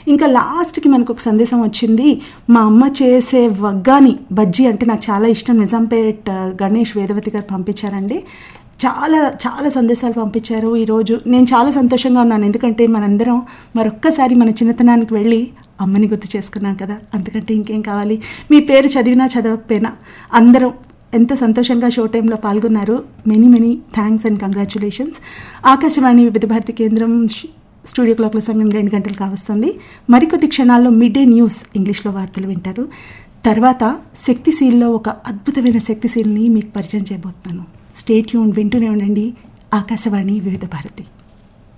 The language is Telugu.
ఇంకా లాస్ట్కి మనకు ఒక సందేశం వచ్చింది మా అమ్మ చేసే వగ్గాని బజ్జీ అంటే నాకు చాలా ఇష్టం నిజాంపేట్ ఆ, గణేష్ వేదవతి గారు పంపించారండి చాలా చాలా సందేశాలు పంపించారు ఈరోజు నేను చాలా సంతోషంగా ఉన్నాను ఎందుకంటే మనందరం మరొక్కసారి మన చిన్నతనానికి వెళ్ళి అమ్మని గుర్తు చేసుకున్నాం కదా అంతకంటే ఇంకేం కావాలి మీ పేరు చదివినా చదవకపోయినా అందరం ఎంతో సంతోషంగా షో టైంలో పాల్గొన్నారు many many thanks and congratulations Akashvani Vividh Bharati కేంద్రం ష్- స్టూడియో క్లాక్ల సమయం రెండు గంటలు కావస్తుంది మరికొద్ది క్షణాల్లో మిడ్ డే న్యూస్ ఇంగ్లీష్లో వార్తలు వింటారు తర్వాత శక్తిశీల్లో ఒక అద్భుతమైన శక్తిశీల్ని మీకు పరిచయం చేయబోతున్నాను స్టేట్ యూన్ వింటూనే ఉండండి ఆకాశవాణి వివిధ భారతి